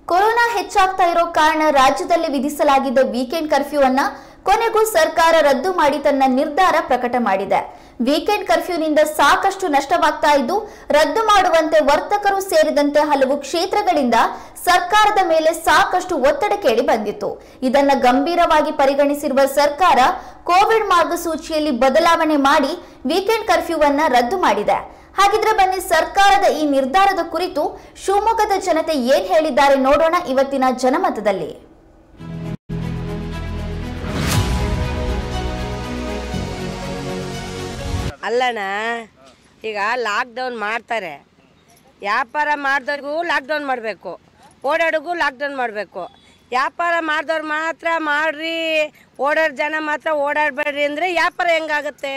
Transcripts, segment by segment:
corona ಹೆಚ್ಚಾಗ್ತಾ ಇರೋ ಕಾರಣ ರಾಜ್ಯದಲ್ಲಿ ವಿಧಿಸಲಾಗಿದ್ದ ವೀಕೆಂಡ್ ಕರ್ಫ್ಯೂ ಅನ್ನ ಕೊನೆಗೂ ಸರ್ಕಾರ ರದ್ದು ಮಾಡಿ ತನ್ನ ನಿರ್ಧಾರ ಪ್ರಕಟ ಮಾಡಿದೆ ವೀಕೆಂಡ್ ಕರ್ಫ್ಯೂನಿಂದ ಸಾಕಷ್ಟು ನಷ್ಟವಾಗ್ತಾ ಇದ್ದು ರದ್ದು ಮಾಡುವಂತೆ ವರ್ತಕರು ಸೇರಿದಂತೆ ಹಲವು ಕ್ಷೇತ್ರಗಳಿಂದ ಸರ್ಕಾರದ ಮೇಲೆ ಸಾಕಷ್ಟು ಒತ್ತಡ ಕೇಳಿ ಬಂದಿತ್ತು ಇದನ್ನ ಗಂಭೀರವಾಗಿ ಪರಿಗಣಿಸಿರುವ ಸರ್ಕಾರ ಕೋವಿಡ್ ಮಾರ್ಗಸೂಚಿಯಲ್ಲಿ ಬದಲಾವಣೆ ಮಾಡಿ ವೀಕೆಂಡ್ ಕರ್ಫ್ಯೂವನ್ನ ರದ್ದು ಮಾಡಿದೆ ಹಾಗಿದ್ರೆ ಬನ್ನಿ ಸರ್ಕಾರದ ಈ ನಿರ್ಧಾರದ ಕುರಿತು ಶಿವಮೊಗ್ಗದ ಜನತೆ ಏನ್ ಹೇಳಿದ್ದಾರೆ ನೋಡೋಣ ಇವತ್ತಿನ ಜನಮತದಲ್ಲಿ ಅಲ್ಲಣ್ಣ ಈಗ ಲಾಕ್ಡೌನ್ ಮಾಡ್ತಾರೆ ವ್ಯಾಪಾರ ಮಾಡಿದವ್ರಿಗೂ ಲಾಕ್ಡೌನ್ ಮಾಡಬೇಕು ಓಡಾಡೋಗೂ ಲಾಕ್ಡೌನ್ ಮಾಡಬೇಕು ವ್ಯಾಪಾರ ಮಾಡಿದವ್ರು ಮಾತ್ರ ಮಾಡ್ರಿ ಓಡಾಡೋ ಜನ ಮಾತ್ರ ಓಡಾಡಬೇಡ್ರಿ ಅಂದರೆ ವ್ಯಾಪಾರ ಹೆಂಗಾಗುತ್ತೆ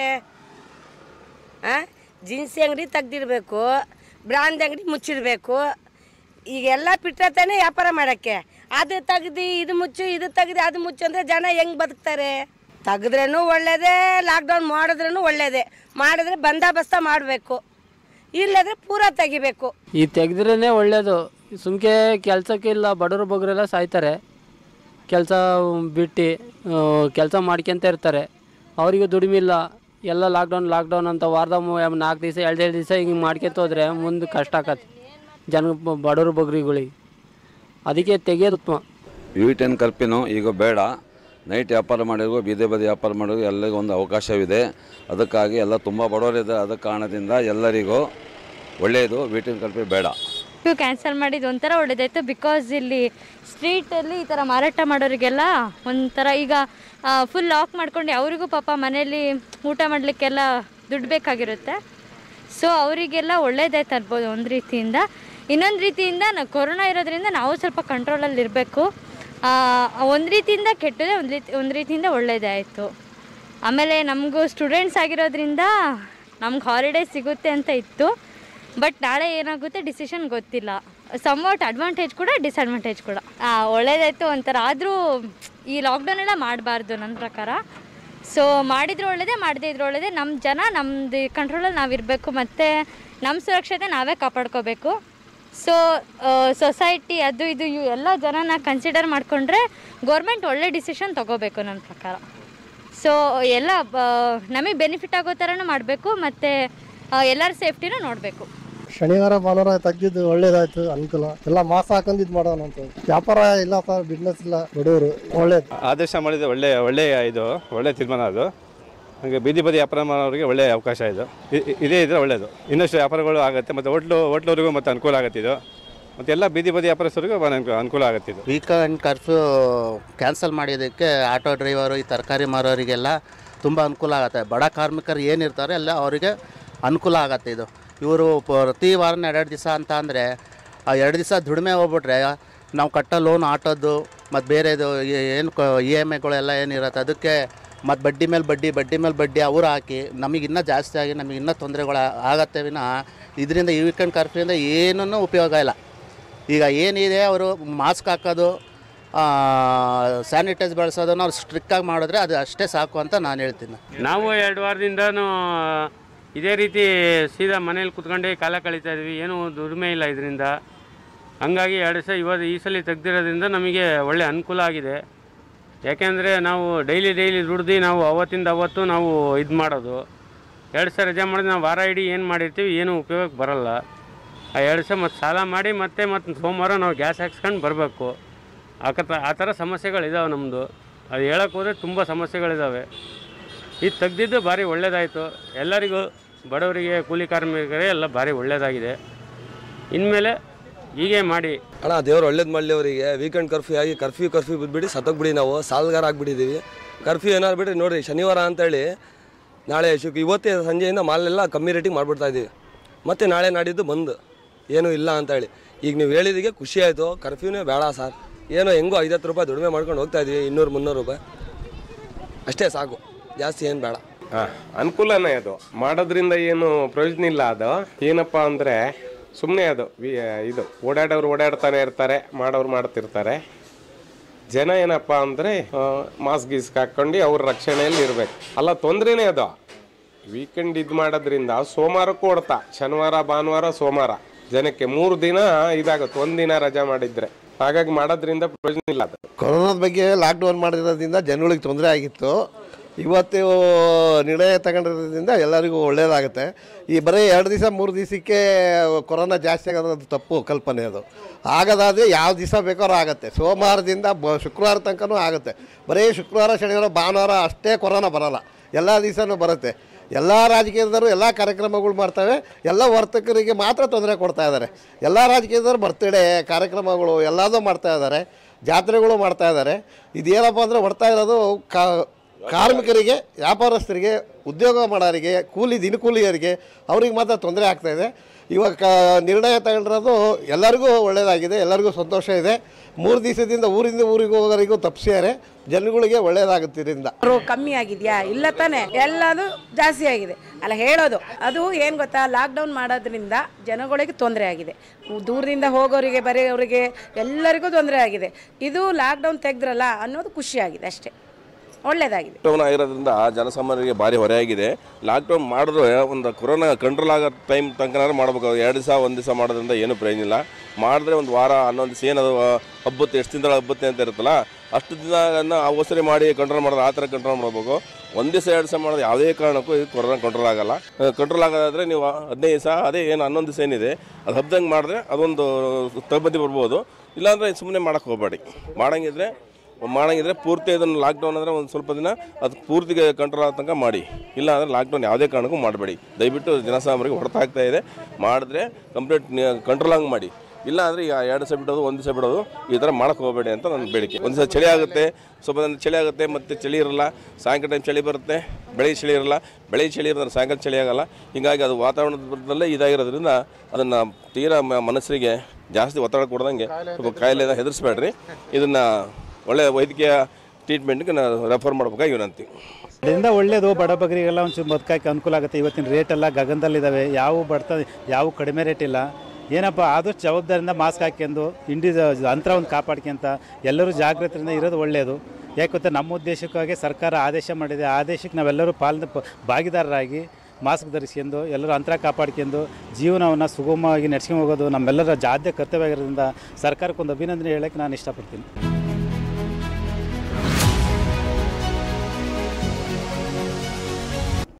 ಹಾಂ ಜಿನ್ಸಿ ಅಂಗಡಿ ತೆಗ್ದಿರ್ಬೇಕು ಬ್ರಾಂಡ್ ಅಂಗಡಿ ಮುಚ್ಚಿಡಬೇಕು ಈಗೆಲ್ಲ ಬಿಟ್ಟತಾನೆ ವ್ಯಾಪಾರ ಮಾಡೋಕ್ಕೆ ಅದು ತೆಗ್ದು ಇದು ಮುಚ್ಚು ಇದು ತೆಗ್ದು ಅದು ಮುಚ್ಚು ಅಂದರೆ ಜನ ಹೆಂಗೆ ಬದುಕ್ತಾರೆ ತೆಗೆದ್ರೂ ಒಳ್ಳೇದೇ ಲಾಕ್ಡೌನ್ ಮಾಡಿದ್ರೂ ಒಳ್ಳೇದೇ ಮಾಡಿದ್ರೆ ಬಂದೋಬಸ್ತ ಮಾಡಬೇಕು ಇಲ್ಲದ್ರೆ ಪೂರ ತೆಗಿಬೇಕು ಈ ತೆಗೆದ್ರೇ ಒಳ್ಳೆಯದು ಸುಮ್ಕೆ ಕೆಲಸಕ್ಕಿಲ್ಲ ಬಡವರು ಬಗ್ರೆಲ್ಲ ಸಾಯ್ತಾರೆ ಕೆಲಸ ಬಿಟ್ಟು ಕೆಲಸ ಮಾಡ್ಕೊಂತ ಇರ್ತಾರೆ ಅವರಿಗೂ ದುಡಿಮಿಲ್ಲ ಎಲ್ಲ ಲಾಕ್ಡೌನ್ ಲಾಕ್ಡೌನ್ ಅಂತ ವಾರದ ನಾಲ್ಕು ದಿವಸ ಎರಡು ಎರಡು ದಿವಸ ಹಿಂಗೆ ಮಾಡ್ಕೊಂತ ಹೋದ್ರೆ ಮುಂದೆ ಕಷ್ಟ ಆಗತ್ತೆ ಜನ ಬಡವರು ಬಗ್ರಿಗಳಿಗೆ ಅದಕ್ಕೆ ತೆಗೆಯೋದು ಉತ್ತಮ ಯು ಟೆನ್ ಕರ್ಫ್ಯೂನು ಈಗ ಬೇಡ ನೈಟ್ ವ್ಯಾಪಾರ ಮಾಡೋರಿಗೂ ಬೀದಿ ಬದಿ ವ್ಯಾಪಾರ ಮಾಡೋರಿಗೂ ಎಲ್ಲರಿಗೂ ಒಂದು ಅವಕಾಶವಿದೆ ಅದಕ್ಕಾಗಿ ಎಲ್ಲ ತುಂಬ ಬಡವರಿದ್ದಾರೆ ಅದ ಕಾರಣದಿಂದ ಎಲ್ಲರಿಗೂ ಒಳ್ಳೆಯದು ವಿ ಟೆನ್ ಕರ್ಫ್ಯೂ ಬೇಡ ಕ್ಯೂ ಕ್ಯಾನ್ಸಲ್ ಮಾಡಿದ್ದು ಒಂಥರ ಒಳ್ಳೇದಾಯಿತು ಬಿಕಾಸ್ ಇಲ್ಲಿ ಸ್ಟ್ರೀಟಲ್ಲಿ ಈ ಥರ ಮಾರಾಟ ಮಾಡೋರಿಗೆಲ್ಲ ಒಂಥರ ಈಗ ಫುಲ್ ಲಾಕ್ ಮಾಡ್ಕೊಂಡು ಅವರಿಗೂ ಪಾಪ ಮನೇಲಿ ಊಟ ಮಾಡಲಿಕ್ಕೆಲ್ಲ ದುಡ್ಡು ಬೇಕಾಗಿರುತ್ತೆ ಸೊ ಅವರಿಗೆಲ್ಲ ಒಳ್ಳೇದಾಯ್ತು ಅನ್ಬೋದು ಒಂದು ರೀತಿಯಿಂದ ಇನ್ನೊಂದು ರೀತಿಯಿಂದ ನಾವು ಕೊರೋನಾ ಇರೋದ್ರಿಂದ ನಾವು ಸ್ವಲ್ಪ ಕಂಟ್ರೋಲಲ್ಲಿ ಇರಬೇಕು ಒಂದು ರೀತಿಯಿಂದ ಕೆಟ್ಟದೆ ಒಂದು ರೀತಿ ಒಂದು ರೀತಿಯಿಂದ ಒಳ್ಳೇದೇ ಆಯಿತು ಆಮೇಲೆ ನಮಗೂ ಸ್ಟೂಡೆಂಟ್ಸ್ ಆಗಿರೋದ್ರಿಂದ ನಮ್ಗೆ ಹಾಲಿಡೇ ಸಿಗುತ್ತೆ ಅಂತ ಇತ್ತು ಬಟ್ ನಾಳೆ ಏನಾಗುತ್ತೆ ಡಿಸಿಷನ್ ಗೊತ್ತಿಲ್ಲ ಸಮ್ವಾಟ್ ಅಡ್ವಾಂಟೇಜ್ ಕೂಡ ಡಿಸ್ಅಡ್ವಾಂಟೇಜ್ ಕೂಡ ಒಳ್ಳೇದಾಯಿತು ಒಂಥರ ಆದರೂ ಈ ಲಾಕ್ಡೌನ್ ಎಲ್ಲ ಮಾಡಬಾರ್ದು ನನ್ನ ಪ್ರಕಾರ ಸೊ ಮಾಡಿದ್ರು ಒಳ್ಳೇದೇ ಮಾಡದೇ ಇದ್ರು ಒಳ್ಳೇದೇ ನಮ್ಮ ಜನ ನಮ್ಮದು ಕಂಟ್ರೋಲಲ್ಲಿ ನಾವಿರಬೇಕು ಮತ್ತು ನಮ್ಮ ಸುರಕ್ಷತೆ ನಾವೇ ಕಾಪಾಡ್ಕೋಬೇಕು ಸೊ ಸೊಸೈಟಿ ಅದು ಇದು ಇವು ಎಲ್ಲ ಜನನ ಕನ್ಸಿಡರ್ ಮಾಡಿಕೊಂಡ್ರೆ ಗೌರ್ಮೆಂಟ್ ಒಳ್ಳೆ ಡಿಸಿಷನ್ ತೊಗೋಬೇಕು ನನ್ನ ಪ್ರಕಾರ ಸೊ ಎಲ್ಲ ನಮಗೆ ಬೆನಿಫಿಟ್ ಆಗೋ ಥರನೂ ಮಾಡಬೇಕು ಮತ್ತು ಎಲ್ಲರ ಸೇಫ್ಟಿನೂ ನೋಡಬೇಕು ಶನಿವಾರ ಭಾನುವಾರ ತೆಗ್ದಿದ್ದು ಒಳ್ಳೇದಾಯ್ತು ಅನುಕೂಲ ಎಲ್ಲ ಮಾಸ ಹಾಕೊಂಡು ಇದು ಮಾಡೋಣ ಅಂತ ವ್ಯಾಪಾರ ಇಲ್ಲ ಸರ್ ಬಿಸ್ನೆಸ್ ಇಲ್ಲ ಬಡವರು ಒಳ್ಳೇದು ಆದೇಶ ಮಾಡಿದ ಒಳ್ಳೆ ಒಳ್ಳೆಯ ಇದು ಒಳ್ಳೆ ತೀರ್ಮಾನ ಅದು ಹಾಗೆ ಬೀದಿ ಬದಿ ವ್ಯಾಪಾರ ಮಾಡೋರಿಗೆ ಒಳ್ಳೆಯ ಅವಕಾಶ ಇದು ಇ- ಇ- ಇದೇ ಇದ್ರೆ ಒಳ್ಳೆಯದು ಇನ್ನಷ್ಟು ವ್ಯಾಪಾರಗಳು ಆಗುತ್ತೆ ಮತ್ತು ಹೋಟ್ಲು ಹೋಟ್ಲವರಿಗೂ ಮತ್ತು ಅನುಕೂಲ ಆಗುತ್ತೆ ಇದು ಮತ್ತು ಎಲ್ಲ ಬೀದಿ ಬದಿ ವ್ಯಾಪಾರಸ್ಥರಿಗೂ ಭಾಳ ಅನುಕೂಲ ಅನುಕೂಲ ಆಗುತ್ತೆ ಇದು ವೀಕೆಂಡ್ ಕರ್ಫ್ಯೂ ಕ್ಯಾನ್ಸಲ್ ಮಾಡಿದ್ದಕ್ಕೆ ಆಟೋ ಡ್ರೈವರು ಈ ತರಕಾರಿ ಮಾರೋರಿಗೆಲ್ಲ ತುಂಬ ಅನುಕೂಲ ಆಗುತ್ತೆ ಬಡ ಕಾರ್ಮಿಕರು ಏನಿರ್ತಾರೆ ಎಲ್ಲ ಅವರಿಗೆ ಅನುಕೂಲ ಆಗತ್ತೆ ಇದು ಇವರು ಪ್ರತಿ ವಾರನ ಎರಡು ದಿವಸ ಅಂತ ಅಂದರೆ ಆ ಎರಡು ದಿವಸ ದುಡಿಮೆ ಹೋಗ್ಬಿಟ್ರೆ ನಾವು ಕಟ್ಟೋ ಲೋನ್ ಆಟೋದು ಮತ್ತು ಬೇರೆದು ಏನು ಇ ಎಮ್ ಐಗಳೆಲ್ಲ ಏನಿರುತ್ತೆ ಅದಕ್ಕೆ ಮತ್ತು ಬಡ್ಡಿ ಮೇಲೆ ಬಡ್ಡಿ ಬಡ್ಡಿ ಮೇಲೆ ಬಡ್ಡಿ ಅವರು ಹಾಕಿ ನಮಗೆ ಇನ್ನೂ ಜಾಸ್ತಿ ಆಗಿ ನಮಗೆ ಇನ್ನೂ ತೊಂದರೆಗಳು ಆಗತ್ತೆ ವಿನ ಇದರಿಂದ ಈ ವೀಕೆಂಡ್ ಕರ್ಫ್ಯೂಯಿಂದ ಏನೂ ಉಪಯೋಗ ಇಲ್ಲ ಈಗ ಏನಿದೆ ಅವರು ಮಾಸ್ಕ್ ಹಾಕೋದು ಸ್ಯಾನಿಟೈಸ್ ಬಳಸೋದನ್ನು ಅವ್ರು ಸ್ಟ್ರಿಕ್ಟಾಗಿ ಮಾಡಿದ್ರೆ ಅದು ಅಷ್ಟೇ ಸಾಕು ಅಂತ ನಾನು ಹೇಳ್ತೀನಿ ನಾವು ಎರಡು ವಾರದಿಂದನೂ ಇದೇ ರೀತಿ ಸೀದಾ ಮನೇಲಿ ಕುತ್ಕೊಂಡೇ ಕಾಲ ಕಳೀತಾ ಇದ್ವಿ ಏನೂ ದುಡಿಮೆ ಇಲ್ಲ ಇದರಿಂದ ಹಂಗಾಗಿ ಎರಡು ದಿವಸ ಇವತ್ತು ಈ ಸಲ ತೆಗ್ದಿರೋದ್ರಿಂದ ನಮಗೆ ಒಳ್ಳೆ ಅನುಕೂಲ ಆಗಿದೆ ಯಾಕೆಂದರೆ ನಾವು ಡೈಲಿ ಡೈಲಿ ದುಡ್ದು ನಾವು ಅವತ್ತಿಂದ ಅವತ್ತು ನಾವು ಇದು ಮಾಡೋದು ಎರಡು ದಿವಸ ರಜೆ ಮಾಡಿದ್ರೆ ನಾವು ವಾರ ಇಡೀ ಏನು ಮಾಡಿರ್ತೀವಿ ಏನೂ ಉಪಯೋಗಕ್ಕೆ ಬರಲ್ಲ ಆ ಎರಡು ದಿವಸ ಮತ್ತು ಸಾಲ ಮಾಡಿ ಮತ್ತೆ ಮತ್ತು ಸೋಮವಾರ ನಾವು ಗ್ಯಾಸ್ ಹಾಕ್ಸ್ಕೊಂಡು ಬರಬೇಕು ಆ ಕಥ ಆ ಥರ ಸಮಸ್ಯೆಗಳಿದಾವೆ ನಮ್ಮದು ಅದು ಹೇಳಕ್ಕೆ ಹೋದರೆ ತುಂಬ ಸಮಸ್ಯೆಗಳಿದ್ದಾವೆ ಇದು ತೆಗ್ದಿದ್ದು ಭಾರಿ ಒಳ್ಳೆಯದಾಯಿತು ಎಲ್ಲರಿಗೂ ಬಡವರಿಗೆ ಕೂಲಿ ಕಾರ್ಮಿಕರಿಗೆ ಎಲ್ಲ ಭಾರಿ ಒಳ್ಳೆಯದಾಗಿದೆ ಇನ್ಮೇಲೆ ಹೀಗೆ ಮಾಡಿ ಅಣ್ಣ ದೇವ್ರು ಒಳ್ಳೇದು ಮಾಡಲಿ ಅವರಿಗೆ ವೀಕೆಂಡ್ ಕರ್ಫ್ಯೂ ಆಗಿ ಕರ್ಫ್ಯೂ ಕರ್ಫ್ಯೂ ಬಿದ್ದುಬಿಡಿ ಸತ್ತೋಗ್ಬಿಡಿ ನಾವು ಸಾಲಗಾರ ಆಗಿಬಿಟ್ಟಿದ್ದೀವಿ ಕರ್ಫ್ಯೂ ಏನಾದ್ರು ಬಿಡ್ರಿ ನೋಡಿರಿ ಶನಿವಾರ ಅಂತೇಳಿ ನಾಳೆ ಶುಕ್ ಇವತ್ತೇ ಸಂಜೆಯಿಂದ ಮಾಲೆಲ್ಲ ಕಮ್ಮಿ ರೇಟಿಗೆ ಮಾಡಿಬಿಡ್ತಾ ಇದ್ದೀವಿ ಮತ್ತು ನಾಳೆ ನಾಡಿದ್ದು ಬಂದು ಏನೂ ಇಲ್ಲ ಅಂತೇಳಿ ಈಗ ನೀವು ಹೇಳಿದಿಗೆ ಖುಷಿ ಆಯಿತು ಕರ್ಫ್ಯೂನೇ ಬೇಡ ಸರ್ ಏನೋ ಹೆಂಗೋ ಐವತ್ತು ರೂಪಾಯಿ ದುಡಿಮೆ ಮಾಡ್ಕೊಂಡು ಹೋಗ್ತಾ ಇದ್ವಿ ಇನ್ನೂರು ಮುನ್ನೂರು ರೂಪಾಯಿ ಅಷ್ಟೇ ಸಾಕು ಜಾಸ್ತಿ ಏನು ಬೇಡ ಹಾಂ ಅನುಕೂಲನೇ ಅದು ಮಾಡೋದ್ರಿಂದ ಏನು ಪ್ರಯೋಜನ ಇಲ್ಲ ಅದು ಏನಪ್ಪ ಅಂದರೆ ಸುಮ್ಮನೆ ಅದು ವಿ- ಇದು ಓಡಾಡೋರು ಓಡಾಡ್ತಾನೆ ಇರ್ತಾರೆ ಮಾಡೋರು ಮಾಡ್ತಿರ್ತಾರೆ ಜನ ಏನಪ್ಪ ಅಂದರೆ ಮಾಸ್ಕ್ ಗೀಸ್ಕ್ ಹಾಕ್ಕೊಂಡು ಅವ್ರ ರಕ್ಷಣೆಯಲ್ಲಿ ಇರಬೇಕು ಅಲ್ಲ ತೊಂದರೆನೇ ಅದು ವೀಕೆಂಡ್ ಇದು ಮಾಡೋದ್ರಿಂದ ಸೋಮವಾರಕ್ಕೂ ಹೊಡ್ತಾ ಶನಿವಾರ ಭಾನುವಾರ ಸೋಮವಾರ ಜನಕ್ಕೆ ಮೂರು ದಿನ ಇದಾಗುತ್ತೆ ಒಂದು ದಿನ ರಜಾ ಮಾಡಿದ್ರೆ ಹಾಗಾಗಿ ಮಾಡೋದ್ರಿಂದ ಪ್ರಯೋಜನ ಇಲ್ಲ ಅದು ಕೊರೋನಾದ ಬಗ್ಗೆ ಲಾಕ್ಡೌನ್ ಮಾಡಿರೋದ್ರಿಂದ ಜನಗಳಿಗೆ ತೊಂದರೆ ಆಗಿತ್ತು ಇವತ್ತು ನಿರ್ಣಯ ತಗೊಂಡಿರೋದ್ರಿಂದ ಎಲ್ಲರಿಗೂ ಒಳ್ಳೆಯದಾಗುತ್ತೆ ಈ ಬರೀ ಎರಡು ದಿವಸ ಮೂರು ದಿವಸಕ್ಕೆ ಕೊರೋನಾ ಜಾಸ್ತಿ ಆಗೋದು ತಪ್ಪು ಕಲ್ಪನೆ ಅದು ಆಗದಾದರೆ ಯಾವ ದಿವಸ ಬೇಕಾದ್ರೂ ಆಗುತ್ತೆ ಸೋಮವಾರದಿಂದ ಬ ಶುಕ್ರವಾರ ತನಕನೂ ಆಗುತ್ತೆ ಬರೀ ಶುಕ್ರವಾರ ಶನಿವಾರ ಭಾನುವಾರ ಅಷ್ಟೇ ಕೊರೋನಾ ಬರೋಲ್ಲ ಎಲ್ಲ ದಿವಸನೂ ಬರುತ್ತೆ ಎಲ್ಲ ರಾಜಕೀಯದವರು ಎಲ್ಲ ಕಾರ್ಯಕ್ರಮಗಳು ಮಾಡ್ತವೆ ಎಲ್ಲ ವರ್ತಕರಿಗೆ ಮಾತ್ರ ತೊಂದರೆ ಕೊಡ್ತಾ ಇದ್ದಾರೆ ಎಲ್ಲ ರಾಜಕೀಯದವರು ಬರ್ತಡೇ ಕಾರ್ಯಕ್ರಮಗಳು ಎಲ್ಲದೂ ಮಾಡ್ತಾ ಇದ್ದಾರೆ ಜಾತ್ರೆಗಳು ಮಾಡ್ತಾ ಇದ್ದಾರೆ ಇದೇನಪ್ಪ ಅಂದರೆ ಹೊಡ್ತಾ ಇರೋದು ಕಾ ಕಾರ್ಮಿಕರಿಗೆ ವ್ಯಾಪಾರಸ್ಥರಿಗೆ ಉದ್ಯೋಗ ಮಾಡೋರಿಗೆ ಕೂಲಿ ದಿನಕೂಲಿಯರಿಗೆ ಅವ್ರಿಗೆ ಮಾತ್ರ ತೊಂದರೆ ಆಗ್ತಾಯಿದೆ ಇವಾಗ ಕ ನಿರ್ಣಯ ತಗೊಂಡಿರೋದು ಎಲ್ಲರಿಗೂ ಒಳ್ಳೆಯದಾಗಿದೆ ಎಲ್ಲರಿಗೂ ಸಂತೋಷ ಇದೆ ಮೂರು ದಿವಸದಿಂದ ಊರಿಂದ ಊರಿಗೆ ಹೋಗೋರಿಗೂ ತಪ್ಪಿಸ್ಯಾರೆ ಜನಗಳಿಗೆ ಒಳ್ಳೆಯದಾಗುತ್ತೆ ಇದರಿಂದ ರು ಕಮ್ಮಿ ಆಗಿದೆಯಾ ಇಲ್ಲ ತಾನೆ ಎಲ್ಲದು ಜಾಸ್ತಿ ಆಗಿದೆ ಅಲ್ಲ ಹೇಳೋದು ಅದು ಏನು ಗೊತ್ತಾ ಲಾಕ್ಡೌನ್ ಮಾಡೋದ್ರಿಂದ ಜನಗಳಿಗೆ ತೊಂದರೆ ಆಗಿದೆ ದೂರದಿಂದ ಹೋಗೋರಿಗೆ ಬರೆಯೋರಿಗೆ ಎಲ್ಲರಿಗೂ ತೊಂದರೆ ಆಗಿದೆ ಇದು ಲಾಕ್ಡೌನ್ ತೆಗೆದ್ರಲ್ಲ ಅನ್ನೋದು ಖುಷಿ ಆಗಿದೆ ಅಷ್ಟೇ ಒಳ್ಳೆಯದಾಗಿದೆ ಲಾಕ್ಡೌನ್ ಆಗಿರೋದ್ರಿಂದ ಜನಸಾಮಾನ್ಯರಿಗೆ ಭಾರಿ ಹೊರೆಯಾಗಿದೆ ಲಾಕ್ಡೌನ್ ಮಾಡಿದ್ರೆ ಒಂದು ಕೊರೋನಾ ಕಂಟ್ರೋಲ್ ಆಗೋ ಟೈಮ್ ತನಕ ಮಾಡಬೇಕು ಎರಡು ದಿವಸ ಒಂದು ದಿವಸ ಮಾಡೋದ್ರಿಂದ ಏನೂ ಪ್ರಯೋಜನ ಇಲ್ಲ ಮಾಡಿದ್ರೆ ಒಂದು ವಾರ ಹನ್ನೊಂದು ದಿವಸ ಏನದು ಹಬ್ಬತ್ತೆ ಎಷ್ಟು ದಿನದ ಹಬ್ಬತ್ತೆ ಅಂತ ಇರುತ್ತಲ್ಲ ಅಷ್ಟು ದಿನ ಅವಸರ ಮಾಡಿ ಕಂಟ್ರೋಲ್ ಮಾಡೋದು ಆ ಥರ ಕಂಟ್ರೋಲ್ ಮಾಡಬೇಕು ಒಂದು ದಿವಸ ಎರಡು ದಿವಸ ಮಾಡೋದು ಯಾವುದೇ ಕಾರಣಕ್ಕೂ ಇದು ಕೊರೋನಾ ಕಂಟ್ರೋಲ್ ಆಗಲ್ಲ ಕಂಟ್ರೋಲ್ ಆಗೋದಾದರೆ ನೀವು ಹದಿನೈದು ದಿವಸ ಅದೇ ಏನು ಹನ್ನೊಂದು ದಿವಸ ಏನಿದೆ ಅದು ಹಬ್ದಂಗೆ ಮಾಡಿದ್ರೆ ಅದೊಂದು ತಬ್ಬದಿ ಬರ್ಬೋದು ಇಲ್ಲಾಂದರೆ ಸುಮ್ಮನೆ ಮಾಡೋಕ್ಕೆ ಹೋಗಬೇಡಿ ಮಾಡಂಗಿದ್ರೆ ಮಾಡಂಗಿದ್ರೆ ಪೂರ್ತಿ ಅದನ್ನು ಲಾಕ್ಡೌನ್ ಅಂದರೆ ಒಂದು ಸ್ವಲ್ಪ ದಿನ ಅದು ಪೂರ್ತಿಗೆ ಕಂಟ್ರೋಲ್ ಆಗೋ ತನಕ ಮಾಡಿ ಇಲ್ಲ ಅಂದರೆ ಲಾಕ್ಡೌನ್ ಯಾವುದೇ ಕಾರಣಕ್ಕೂ ಮಾಡಬೇಡಿ ದಯವಿಟ್ಟು ಜನಸಾಮಾನ್ಯರಿಗೆ ಹೊಡೆತ ಆಗ್ತಾ ಇದೆ ಮಾಡಿದ್ರೆ ಕಂಪ್ಲೀಟ್ ಕಂಟ್ರೋಲ್ ಆಗಿ ಮಾಡಿ ಇಲ್ಲ ಅಂದರೆ ಈಗ ಎರಡು ದಿವಸ ಬಿಡೋದು ಒಂದು ದಿವಸ ಬಿಡೋದು ಈ ಥರ ಮಾಡೋಕ್ಕೆ ಹೋಗಬೇಡಿ ಅಂತ ನನ್ನ ಬೇಡಿಕೆ ಒಂದು ದಿವಸ ಚಳಿ ಆಗುತ್ತೆ ಸ್ವಲ್ಪ ದಿನ ಚಳಿ ಆಗುತ್ತೆ ಮತ್ತು ಚಳಿ ಇರಲ್ಲ ಸಾಯಂಕಾಲ ಟೈಮ್ ಚಳಿ ಬರುತ್ತೆ ಬೆಳಿಗ್ಗೆ ಚಳಿ ಇರಲ್ಲ ಬೆಳಿಗ್ಗೆ ಚಳಿ ಇರೋದ್ರೆ ಸಾಯಂಕಾಲ ಚಳಿ ಆಗಲ್ಲ ಹೀಗಾಗಿ ಅದು ವಾತಾವರಣದಲ್ಲೇ ಇದಾಗಿರೋದ್ರಿಂದ ಅದನ್ನು ತೀರಾ ಮ- ಮನಸ್ಸಿಗೆ ಜಾಸ್ತಿ ಒತ್ತಡ ಕೊಡ್ದಂಗೆ ಸ್ವಲ್ಪ ಕಾಯಿಲೆ ಹೆದರಿಸ್ಬೇಡ್ರಿ ಇದನ್ನು ಒಳ್ಳೆಯ ವೈದ್ಯಕೀಯ ಟ್ರೀಟ್ಮೆಂಟ್ಗೆ ನಾವು ರೆಫರ್ ಮಾಡ್ಬೇಕಾಗಿ ವಿನಂತಿ ಇದರಿಂದ ಒಳ್ಳೇದು ಬಡ ಬಗರಿಗೆಲ್ಲ ಒಂಚೂರು ಬದುಕಕ್ಕೆ ಅನುಕೂಲ ಆಗುತ್ತೆ ಇವತ್ತಿನ ರೇಟ್ ಎಲ್ಲ ಗಗನದಲ್ಲಿದ್ದಾವೆ ಯಾವ ಬಡ್ತ ಯಾವ ಕಡಿಮೆ ರೇಟ್ ಇಲ್ಲ ಏನಪ್ಪ ಆದಷ್ಟು ಜವಾಬ್ದಾರಿಯಿಂದ ಮಾಸ್ಕ್ ಹಾಕ್ಯಂದು ಇಂಡಿ ಅಂತರ ಒಂದು ಕಾಪಾಡ್ಕೊಂತ ಎಲ್ಲರೂ ಜಾಗೃತಿಯಿಂದ ಇರೋದು ಒಳ್ಳೆಯದು ಯಾಕೆ ಗೊತ್ತಾ ನಮ್ಮ ಉದ್ದೇಶಕ್ಕಾಗಿ ಸರ್ಕಾರ ಆದೇಶ ಮಾಡಿದೆ ಆ ಆದೇಶಕ್ಕೆ ನಾವೆಲ್ಲರೂ ಪಾಲನೆ ಪ- ಭಾಗಿದಾರರಾಗಿ ಮಾಸ್ಕ್ ಧರಿಸ್ಕೊಂಡು ಎಲ್ಲರೂ ಅಂತರ ಕಾಪಾಡ್ಕೊಂಡು ಜೀವನವನ್ನು ಸುಗಮವಾಗಿ ನಡೆಸ್ಕೊಂಡು ಹೋಗೋದು ನಮ್ಮೆಲ್ಲರ ಜಾದ್ಯ ಕರ್ತವ್ಯ ಆಗಿರೋದ್ರಿಂದ ಸರ್ಕಾರಕ್ಕೊಂದು ಅಭಿನಂದನೆ ಹೇಳಕ್ಕೆ ನಾನು ಇಷ್ಟಪಡ್ತೀನಿ